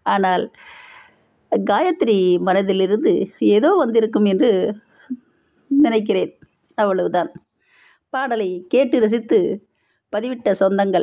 ஆனால் காயத்ரி மனதிலிருந்து ஏதோ வந்திருக்கும் என்று நினைக்கிறேன் அவ்வளவுதான் பாடலை கேட்டு ரசித்து பதிவிட்ட சொந்தங்கள்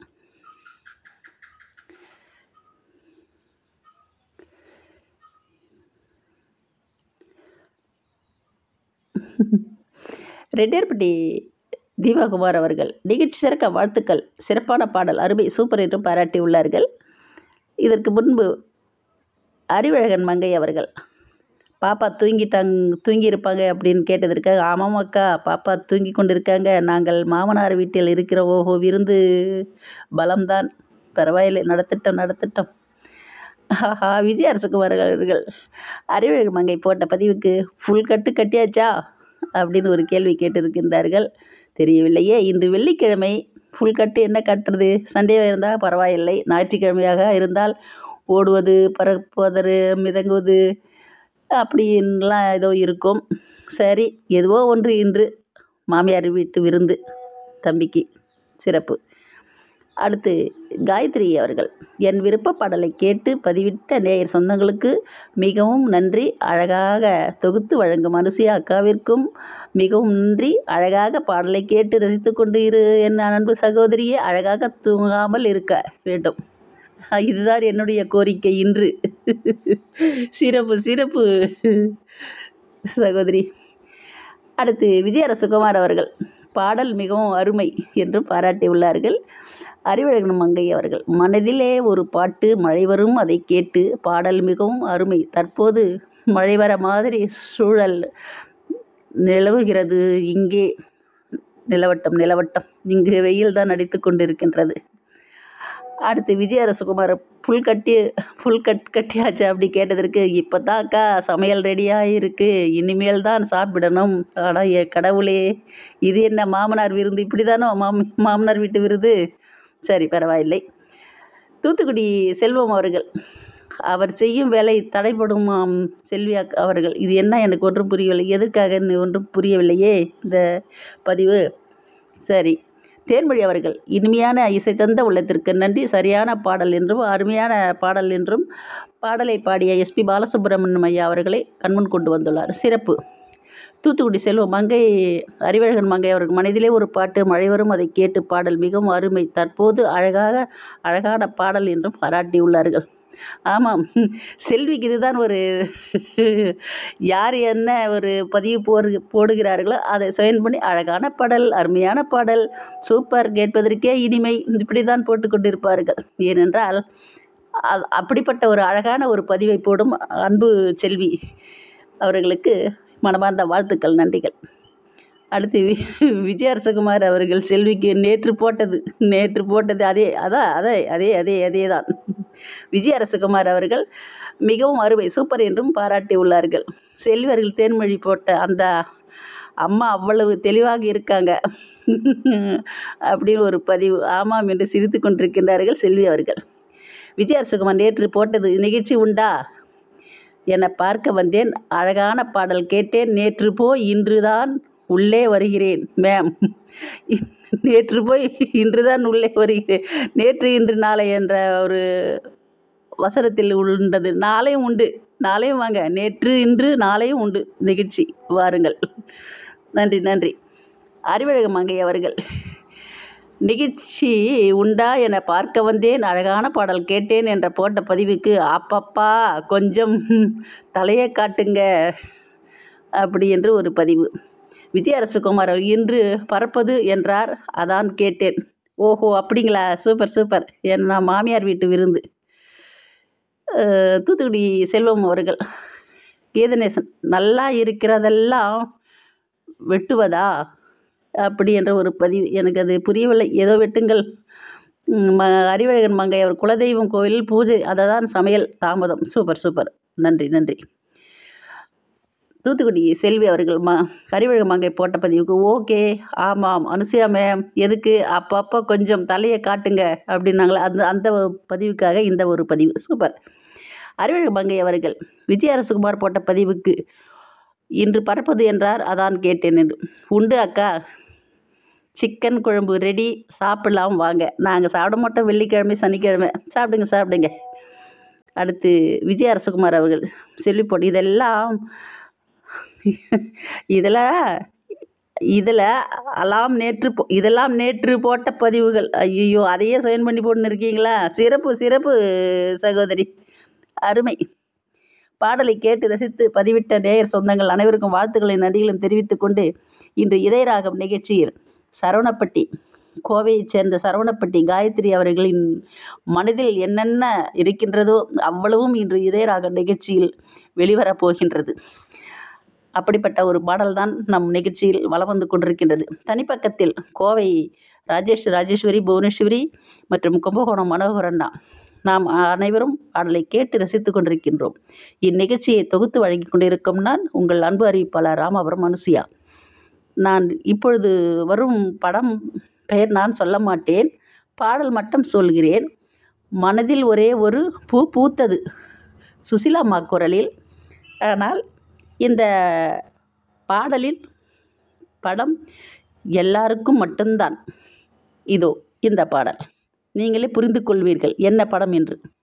ரெட்டியார்பட்டி தீபாகுமார் அவர்கள் நிகழ்ச்சி சிறக்க வாழ்த்துக்கள் சிறப்பான பாடல் அருமை சூப்பர் என்றும் பாராட்டியுள்ளார்கள் இதற்கு முன்பு அறிவழகன் மங்கை அவர்கள் பாப்பா தூங்கிட்டாங் தூங்கியிருப்பாங்க அப்படின்னு கேட்டதற்காக ஆமாம் அக்கா பாப்பா தூங்கி கொண்டிருக்காங்க நாங்கள் மாமனார் வீட்டில் இருக்கிறோம் ஓஹோ விருந்து பலம்தான் பரவாயில்லை நடத்திட்டோம் நடத்திட்டோம் ஆஹா விஜய் அரசகுமார் அவர்கள் அறிவழகன் மங்கை போட்ட பதிவுக்கு ஃபுல் கட்டு கட்டியாச்சா அப்படின்னு ஒரு கேள்வி கேட்டிருக்கின்றார்கள் தெரியவில்லையே இன்று வெள்ளிக்கிழமை ஃபுல் கட்டு என்ன கட்டுறது சண்டேவாக இருந்தால் பரவாயில்லை ஞாயிற்றுக்கிழமையாக இருந்தால் ஓடுவது பறப்பது மிதங்குவது அப்படின்லாம் ஏதோ இருக்கும் சரி எதுவோ ஒன்று இன்று மாமியார் வீட்டு விருந்து தம்பிக்கு சிறப்பு அடுத்து காயத்ரி அவர்கள் என் விருப்ப பாடலை கேட்டு பதிவிட்ட நேயர் சொந்தங்களுக்கு மிகவும் நன்றி அழகாக தொகுத்து வழங்கும் அனுசியா அக்காவிற்கும் மிகவும் நன்றி அழகாக பாடலை கேட்டு ரசித்து கொண்டு இரு என் அன்பு சகோதரியே அழகாக தூங்காமல் இருக்க வேண்டும் இதுதான் என்னுடைய கோரிக்கை இன்று சிறப்பு சிறப்பு சகோதரி அடுத்து விஜயரசகுமார் அவர்கள் பாடல் மிகவும் அருமை என்று பாராட்டியுள்ளார்கள் அறிவழகன் மங்கை அவர்கள் மனதிலே ஒரு பாட்டு மழை வரும் அதை கேட்டு பாடல் மிகவும் அருமை தற்போது மழை வர மாதிரி சூழல் நிலவுகிறது இங்கே நிலவட்டம் நிலவட்டம் இங்கு வெயில் தான் அடித்து கொண்டிருக்கின்றது அடுத்து விஜய் அரசகுமார் ஃபுல் கட்டி ஃபுல் கட் கட்டியாச்சு அப்படி கேட்டதற்கு இப்போ தான் அக்கா சமையல் ரெடியாக இருக்குது இனிமேல் தான் சாப்பிடணும் ஆனால் என் கடவுளே இது என்ன மாமனார் விருந்து இப்படி தானோ மாமி மாமனார் வீட்டு விருது சரி பரவாயில்லை தூத்துக்குடி செல்வம் அவர்கள் அவர் செய்யும் வேலை தடைபடுமாம் செல்வி அக் அவர்கள் இது என்ன எனக்கு ஒன்றும் புரியவில்லை எதற்காக ஒன்றும் புரியவில்லையே இந்த பதிவு சரி தேன்மொழி அவர்கள் இனிமையான இசை தந்த உள்ளத்திற்கு நன்றி சரியான பாடல் என்றும் அருமையான பாடல் என்றும் பாடலை பாடிய எஸ்பி பாலசுப்ரமணியம் ஐயா அவர்களை கண்முன் கொண்டு வந்துள்ளார் சிறப்பு தூத்துக்குடி செல்வம் மங்கை அறிவழகன் மங்கை அவர்கள் மனதிலே ஒரு பாட்டு மழை வரும் அதை கேட்டு பாடல் மிகவும் அருமை தற்போது அழகாக அழகான பாடல் என்றும் பாராட்டியுள்ளார்கள் ஆமாம் செல்விக்கு இதுதான் ஒரு யார் என்ன ஒரு பதிவு போடு போடுகிறார்களோ அதை சுயன் பண்ணி அழகான பாடல் அருமையான பாடல் சூப்பர் கேட்பதற்கே இனிமை இப்படி தான் போட்டு கொண்டிருப்பார்கள் ஏனென்றால் அப்படிப்பட்ட ஒரு அழகான ஒரு பதிவை போடும் அன்பு செல்வி அவர்களுக்கு மனமார்ந்த வாழ்த்துக்கள் நன்றிகள் அடுத்து வி விஜய் அரசகுமார் அவர்கள் செல்விக்கு நேற்று போட்டது நேற்று போட்டது அதே அதான் அதே அதே அதே அதே தான் விஜய் அரசகுமார் அவர்கள் மிகவும் அருமை சூப்பர் என்றும் பாராட்டி உள்ளார்கள் செல்வி அவர்கள் தேன்மொழி போட்ட அந்த அம்மா அவ்வளவு தெளிவாக இருக்காங்க அப்படின்னு ஒரு பதிவு ஆமாம் என்று சிரித்து கொண்டிருக்கின்றார்கள் செல்வி அவர்கள் விஜய் அரசகுமார் நேற்று போட்டது நிகழ்ச்சி உண்டா என பார்க்க வந்தேன் அழகான பாடல் கேட்டேன் நேற்று போய் இன்றுதான் உள்ளே வருகிறேன் மேம் நேற்று போய் இன்று தான் உள்ளே வருகிறேன் நேற்று இன்று நாளை என்ற ஒரு வசனத்தில் உள்ளது நாளையும் உண்டு நாளையும் வாங்க நேற்று இன்று நாளையும் உண்டு நிகழ்ச்சி வாருங்கள் நன்றி நன்றி அறிவழக மங்கை அவர்கள் நிகழ்ச்சி உண்டா என பார்க்க வந்தேன் அழகான பாடல் கேட்டேன் என்ற போட்ட பதிவுக்கு அப்பப்பா கொஞ்சம் தலையை காட்டுங்க அப்படி என்று ஒரு பதிவு விஜய் அரசகுமார் இன்று பறப்பது என்றார் அதான் கேட்டேன் ஓஹோ அப்படிங்களா சூப்பர் சூப்பர் என் நான் மாமியார் வீட்டு விருந்து தூத்துக்குடி செல்வம் அவர்கள் கீதநேசன் நல்லா இருக்கிறதெல்லாம் வெட்டுவதா அப்படி என்ற ஒரு பதிவு எனக்கு அது புரியவில்லை ஏதோ வெட்டுங்கள் ம அறிவழகன் மங்கை அவர் குலதெய்வம் கோவில் பூஜை அதை தான் சமையல் தாமதம் சூப்பர் சூப்பர் நன்றி நன்றி தூத்துக்குடி செல்வி அவர்கள் ம கறிவழகு மங்கை போட்ட பதிவுக்கு ஓகே ஆமாம் அனுசியா மேம் எதுக்கு அப்பப்போ கொஞ்சம் தலையை காட்டுங்க அப்படின்னாங்களே அந்த அந்த பதிவுக்காக இந்த ஒரு பதிவு சூப்பர் அறிவழகு மங்கை அவர்கள் விஜய் அரசுகுமார் போட்ட பதிவுக்கு இன்று பறப்பது என்றார் அதான் கேட்டேன் என்று உண்டு அக்கா சிக்கன் குழம்பு ரெடி சாப்பிடலாம் வாங்க நாங்கள் சாப்பிட மாட்டோம் வெள்ளிக்கிழமை சனிக்கிழமை சாப்பிடுங்க சாப்பிடுங்க அடுத்து விஜய் அரசகுமார் அவர்கள் செல்வி பொண்ணு இதெல்லாம் இதில் இதில் அலாம் நேற்று போ இதெல்லாம் நேற்று போட்ட பதிவுகள் ஐயோ அதையே சைன் பண்ணி போட்டுன்னு இருக்கீங்களா சிறப்பு சிறப்பு சகோதரி அருமை பாடலை கேட்டு ரசித்து பதிவிட்ட நேயர் சொந்தங்கள் அனைவருக்கும் வாழ்த்துக்களை நன்றிகளும் தெரிவித்துக் கொண்டு இன்று இதயராகம் நிகழ்ச்சியில் சரவணப்பட்டி கோவையைச் சேர்ந்த சரவணப்பட்டி காயத்ரி அவர்களின் மனதில் என்னென்ன இருக்கின்றதோ அவ்வளவும் இன்று இதயராகம் நிகழ்ச்சியில் வெளிவரப் போகின்றது அப்படிப்பட்ட ஒரு பாடல்தான் நம் நிகழ்ச்சியில் வலம் வந்து கொண்டிருக்கின்றது தனிப்பக்கத்தில் கோவை ராஜேஷ் ராஜேஸ்வரி புவனேஸ்வரி மற்றும் கும்பகோணம் மனோகரண்ணா நாம் அனைவரும் பாடலை கேட்டு ரசித்து கொண்டிருக்கின்றோம் இந்நிகழ்ச்சியை தொகுத்து வழங்கி கொண்டிருக்கும் நான் உங்கள் அன்பு அறிவிப்பாளர் ராமபுரம் அனுசுயா நான் இப்பொழுது வரும் படம் பெயர் நான் சொல்ல மாட்டேன் பாடல் மட்டும் சொல்கிறேன் மனதில் ஒரே ஒரு பூ பூத்தது சுசிலாம்மா குரலில் ஆனால் இந்த பாடலில் படம் எல்லாருக்கும் மட்டும்தான் இதோ இந்த பாடல் நீங்களே புரிந்து கொள்வீர்கள் என்ன படம் என்று